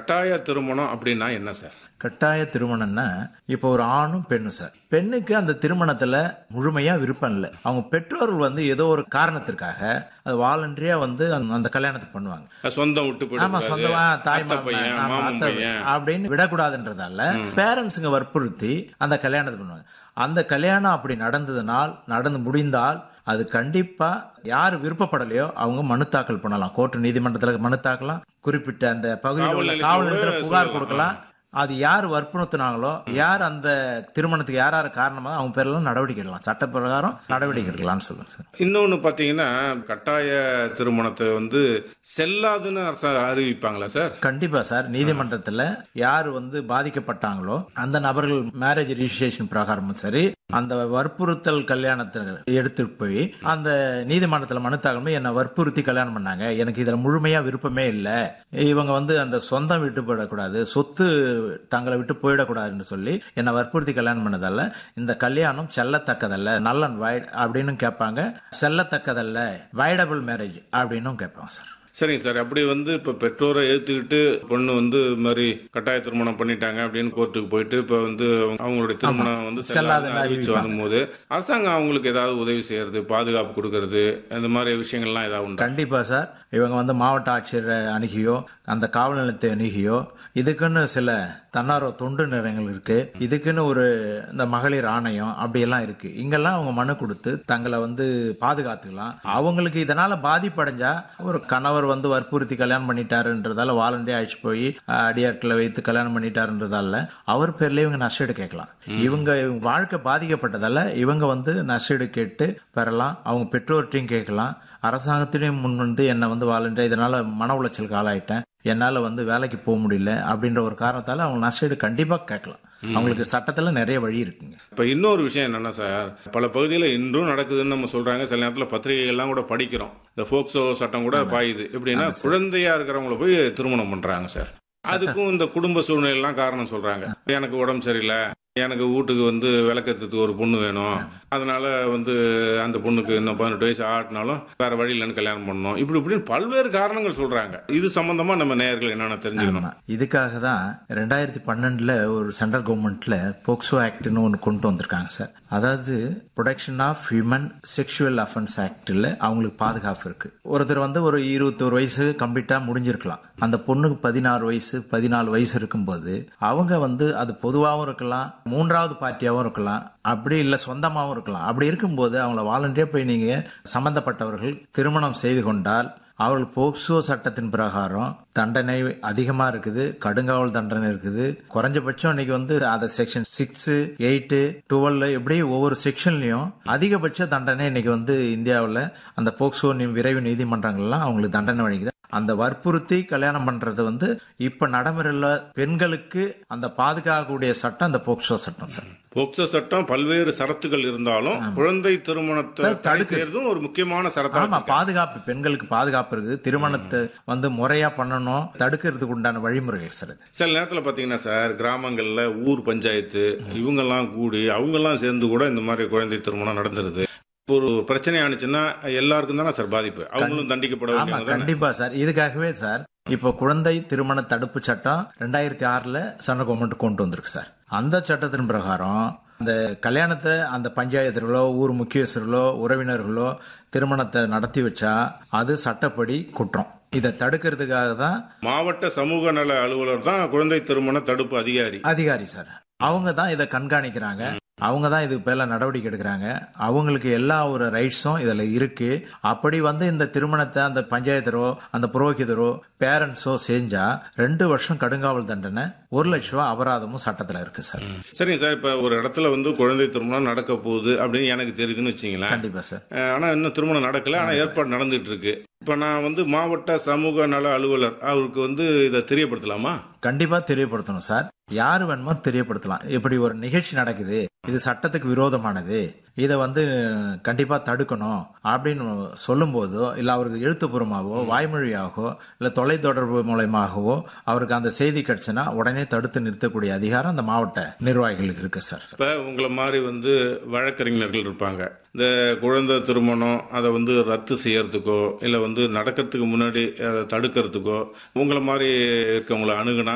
கட்டாய திருமணம் அப்படின்னா என்ன சார் கட்டாய திருமணம்னா இப்போ ஒரு ஆணும் பெண்ணும் சார் பெண்ணுக்கு அந்த திருமணத்துல முழுமையா விருப்பம் இல்லை அவங்க பெற்றோர்கள் வந்து ஏதோ ஒரு காரணத்திற்காக அது வாலண்டரியா வந்து அந்த- அந்த கல்யாணத்தை பண்ணுவாங்க சொந்தம் விட்டு ஆமா போயிட்டு சொந்தமா தாய் அத்தை மாமன், பையன் ஆமா, மாமன் அத்தை பையன் அப்படின்னு விடக்கூடாதுன்றதால பேரண்ட்ஸுங்க வற்புறுத்தி அந்த கல்யாணத்தை பண்ணுவாங்க அந்த கல்யாணம் அப்படி நடந்ததுனால் நடந்து முடிந்தால் அது கண்டிப்பா யார் விருப்பப்படலையோ அவங்க மனு தாக்கல் பண்ணலாம் கோர்ட்டு நீதிமன்றத்தில் மனு தாக்கலாம் குறிப்பிட்ட அந்த பகுதியில் உள்ள காவல் காவல் நிலையத்துல நிலையத்தில் புகார் சொல்லலாம். கொடுக்கலாம் அது யார் வற்புறுத்தினாங்களோ யார் அந்த திருமணத்துக்கு யார் யார் காரணமா அவங்க பேர்லாம் நடவடிக்கை எடுக்கலாம் சட்ட பிரகாரம் நடவடிக்கை எடுக்கலாம்னு சொல்லுங்க சார் இன்னொன்னு பாத்தீங்கன்னா கட்டாய திருமணத்தை வந்து செல்லாதுன்னு அரசு அறிவிப்பாங்களா சார் கண்டிப்பா சார் நீதிமன்றத்துல யார் வந்து பாதிக்கப்பட்டாங்களோ அந்த நபர்கள் மேரேஜ் ரிஜிஸ்ட்ரேஷன் பிரகாரமும் சரி அந்த வற்புறுத்தல் கல்யாணத்தை எடுத்துட்டு போய் அந்த நீதிமன்றத்துல மனு தாக்கல் பண்ணி என்னை வற்புறுத்தி கல்யாணம் பண்ணாங்க எனக்கு இதுல முழுமையா விருப்பமே இல்லை இவங்க வந்து அந்த சொந்தம் விட்டு போயிடக்கூடாது சொத்து தங்களை விட்டு போயிடக்கூடாதுன்னு சொல்லி என்னை வற்புறுத்தி கல்யாணம் பண்ணதால இந்த கல்யாணம் செல்லத்தக்கதல்ல நல்ல அண்ட் வைட் அப்படின்னு கேட்பாங்க செல்லத்தக்கதல்ல வைடபிள் மேரேஜ் அப்படின்னும் கேட்பாங்க சார் சரிங்க சார் அப்படி வந்து இப்ப பெற்றோரை ஏத்துக்கிட்டு பொண்ணு வந்து இது மாதிரி கட்டாய திருமணம் பண்ணிட்டாங்க அப்படின்னு கோர்ட்டுக்கு போயிட்டு இப்ப வந்து அவங்க- அவங்களுடைய திருமணம் வந்து செல்லாதுன்னு செல்லாதுன்னு அறிவிச்சு அறிவிப்பாங்க. வரும்போது அரசாங்கம் அவங்களுக்கு ஏதாவது உதவி செய்யறது பாதுகாப்பு கொடுக்கறது இந்த மாதிரி விஷயங்கள்லாம் ஏதாவது உண்டா கண்டிப்பா சார் இவங்க வந்து மாவட்ட ஆட்சியரை அணுகியோ அந்த காவல் நிலையத்தை அணுகியோ இதுக்குன்னு சில தன்னார்வ தொண்டு நிலையங்கள் இருக்கு இதுக்குன்னு ஒரு இந்த மகளிர் ஆணையம் அப்படியெல்லாம் இருக்கு இங்கெல்லாம் அவங்க மனு கொடுத்து தங்களை வந்து பாதுகாத்துக்கலாம் அவங்களுக்கு இதனால பாதிப்படைஞ்சா ஒரு கணவர் வந்து வற்புறுத்தி கல்யாணம் பண்ணிட்டாருன்றதால வாலண்டியா அழைச்சு போய் அஹ், அடியாட்களை வைத்து கல்யாணம் பண்ணிட்டாருன்றதால அவர் பேர்ல இவங்க நஷ்டீடு கேட்கலாம் இவங்க இவங்க வாழ்க்கை பாதிக்கப்பட்டதால இவங்க வந்து நஷ்டீடு கேட்டு பெறலாம் அவங்க பெற்றோர்கிட்டையும் கேட்கலாம் அரசாங்கத்திலையும் முன் வந்து என்னை வந்து வாலண்டியா இதனால மன உளைச்சலுக்கு ஆளாயிட்டேன் என்னால வந்து வேலைக்கு போக முடியல அப்படின்ற ஒரு காரணத்தால அவங்க நஷ்டீடு கண்டிப்பா கேட்கலாம் அவங்களுக்கு சட்டத்துல நிறைய வழி இருக்குங்க இப்ப இன்னொரு விஷயம் என்னன்னா சார் பல பகுதியில் இன்றும் நடக்குதுன்னு நம்ம சொல்றாங்க சில நேரத்தில் பத்திரிகைகள்லாம் கூட படிக்கிறோம் இந்த போக்சோ சட்டம் கூட பாயுது எப்படின்னா குழந்தையா இருக்கிறவங்கள போய் திருமணம் பண்றாங்க சார் அதுக்கும் இந்த குடும்ப சூழ்நிலை எல்லாம் காரணம் சொல்றாங்க எனக்கு உடம்பு சரியில்லை எனக்கு வீட்டுக்கு வந்து விளக்கத்துக்கு ஒரு பொண்ணு வேணும் அதனால வந்து அந்த பொண்ணுக்கு இன்னும் பதினெட்டு வயசு ஆட்டினாலும் வேற வழி இல்லைன்னு கல்யாணம் பண்ணணும் இப்படி இப்படின்னு பல்வேறு காரணங்கள் சொல்றாங்க இது சம்பந்தமா நம்ம நேயர்கள் என்னென்ன தெரிஞ்சுக்கணும் ஆமா. இதுக்காக தான் ரெண்டாயிரத்தி பன்னெண்டுல ஒரு சென்ட்ரல் கவர்மெண்ட்ல போக்சோ ஆக்ட்னு ஒன்று கொண்டு வந்திருக்காங்க சார் அதாவது protection of human sexual offence ஆக்டில் அவங்களுக்கு பாதுகாப்பு இருக்கு ஒருத்தர் வந்து ஒரு இருபத்தோரு வயசு கம்ப்ளீட்டா முடிஞ்சிருக்கலாம் அந்த பொண்ணுக்கு பதினாறு வயசு பதினாலு வயசு இருக்கும்போது அவங்க வந்து அது பொதுவாகவும் இருக்கலாம் மூன்றாவது பார்ட்டியாகவும் இருக்கலாம் அப்படி இல்லை சொந்தமாகவும் இருக்கலாம் அப்படி இருக்கும்போது அவங்கள வாலண்டியர் போய் நீங்க சம்பந்தப்பட்டவர்கள் திருமணம் செய்து கொண்டால் அவர்கள் போக்சோ சட்டத்தின் பிரகாரம் தண்டனை அதிகமா இருக்குது கடுங்காவல் தண்டனை இருக்குது குறைஞ்சபட்சம் இன்னைக்கு வந்து அதை செக்ஷன் சிக்ஸ் எயிட்டு டுவெல் இப்படி ஒவ்வொரு செக்ஷன்லயும் அதிகபட்ச தண்டனை இன்னைக்கு வந்து இந்தியாவில் அந்த போக்சோ நி- விரைவு நீதிமன்றங்கள்லாம் அவங்களுக்கு தண்டனை வழங்குது அந்த வற்புறுத்தி கல்யாணம் பண்றது வந்து இப்ப நடைமுறையில் பெண்களுக்கு அந்த பாதுகாக்கக்கூடிய சட்டம் அந்த போக்சோ சட்டம் சார் போக்சோ சட்டம் பல்வேறு சரத்துகள் இருந்தாலும் குழந்தை திருமணத்தை தடை செய்யறதும் ஒரு முக்கியமான சரத்தா ஆமா பாதுகாப்பு பெண்களுக்கு பாதுகாப்பு இருக்குது திருமணத்தை வந்து முறையா பண்ணணும் தடுக்கிறதுக்கு உண்டான வழிமுறைகள் சார் இது சில நேரத்துல பாத்தீங்கன்னா சார் கிராமங்கள்ல ஊர் பஞ்சாயத்து இவங்கெல்லாம் கூடி அவங்கெல்லாம் சேர்ந்து கூட இந்த மாதிரி குழந்தை திருமணம் நடந்துருது ஒரு பிரச்சனை ஆனிச்சுன்னா எல்லாருக்கும் தானே சார் பாதிப்பு அவங்களும் தண்டிக்கப்பட ஆமா வேண்டியவங்க தானே கண்டிப்பா சார் இதுக்காகவே சார் இப்போ குழந்தை திருமண தடுப்பு சட்டம் ரெண்டாயிரத்தி ஆறுல சென்ட்ரல் கவர்மெண்ட் கொண்டு வந்திருக்கு சார் அந்த சட்டத்தின் பிரகாரம் அந்த கல்யாணத்தை அந்த பஞ்சாயத்துகளோ ஊர் முக்கியஸ்தர்களோ உறவினர்களோ திருமணத்தை நடத்தி வச்சா அது சட்டப்படி குற்றம் இதை தடுக்கிறதுக்காக தான் மாவட்ட சமூக நல அலுவலர் தான் குழந்தை திருமண தடுப்பு அதிகாரி அதிகாரி சார் அவங்க தான் இதை கண்காணிக்கிறாங்க அவங்க தான் இதுக்கு பேர்ல நடவடிக்கை எடுக்கிறாங்க அவங்களுக்கு எல்லா ஒரு ரைட்ஸும் இதுல இருக்கு அப்படி வந்து இந்த திருமணத்தை அந்த பஞ்சாயத்தரோ அந்த புரோகிதரோ பேரண்ட்ஸோ செஞ்சா ரெண்டு வருஷம் கடுங்காவல் தண்டனை ஒரு லட்ச ரூபா அபராதமும் சட்டத்துல இருக்கு சார் சரிங்க சார் இப்ப ஒரு இடத்துல வந்து குழந்தை திருமணம் நடக்க போகுது அப்படின்னு எனக்கு தெரியுதுன்னு வச்சுங்களேன் கண்டிப்பா சார் அஹ் ஆனா இன்னும் திருமணம் நடக்கல ஆனா ஏற்பாடு நடந்துட்டு இருக்கு இப்ப நான் வந்து மாவட்ட சமூக நல அலுவலர் அவருக்கு வந்து இதை தெரியப்படுத்தலாமா கண்டிப்பா தெரியப்படுத்தணும் சார் யாரு வேணுமோ தெரியப்படுத்தலாம் இப்படி ஒரு நிகழ்ச்சி நடக்குது இது சட்டத்துக்கு விரோதமானது இதை வந்து கண்டிப்பா தடுக்கணும் அப்படின்னு சொல்லும்போதோ இல்ல அவருக்கு எழுத்துப்பூர்வமாகவோ வாய்மொழியாகவோ இல்ல தொலைத்தொடர்பு மூலயமாகவோ அவருக்கு அந்த செய்தி கிடைச்சுன்னா உடனே தடுத்து நிறுத்தக்கூடிய அதிகாரம் அந்த மாவட்ட நிர்வாகிகளுக்கு இருக்கு சார் இப்ப உங்களை மாதிரி வந்து வழக்கறிஞர்கள் இருப்பாங்க இந்த குழந்தை திருமணம் அதை வந்து ரத்து செய்யறதுக்கோ இல்ல வந்து நடக்கிறதுக்கு முன்னாடி அதை தடுக்கிறதுக்கோ உங்களை மாதிரி இருக்கவங்களை அணுகுனா